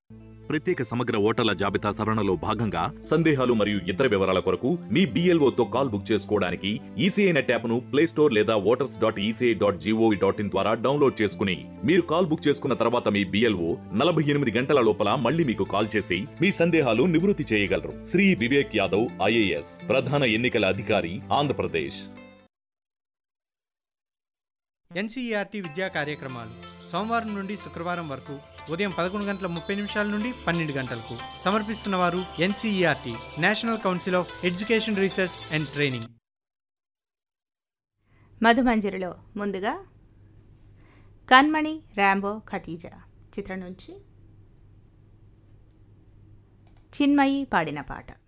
ప్రత్యేక సమగ్ర ఓటర్ల జాబితా సవరణలో భాగంగా సందేహాలు మరియు ఇతర వివరాల కొరకు మీ బీఎల్ఓతో కాల్ బుక్ చేసుకోవడానికి ఈసీఐ నెట్ యాప్ను ప్లేస్టోర్ లేదా voters dot ECI dot GOV dot IN ద్వారా డౌన్లోడ్ చేసుకుని మీరు కాల్ బుక్ చేసుకున్న తర్వాత మీ బీఎల్ఓ నలభై ఎనిమిది గంటల లోపల మళ్ళీ మీకు కాల్ చేసి మీ సందేహాలు నివృత్తి చేయగలరు శ్రీ వివేక్ యాదవ్ ఐఏఎస్ ప్రధాన ఎన్నికల అధికారి ఆంధ్రప్రదేశ్ ఎన్సీఈఆర్టీ విద్యా కార్యక్రమాలు సోమవారం నుండి శుక్రవారం వరకు ఉదయం పదకొండు గంటల ముప్పై నిమిషాల నుండి పన్నెండు గంటలకు సమర్పిస్తున్న వారు NCERT national council of education research and training మధుమంజరిలో ముందుగా కన్మణి ర్యాంబో ఖటీజా చిత్రం నుంచి చిన్మయి పాడిన పాట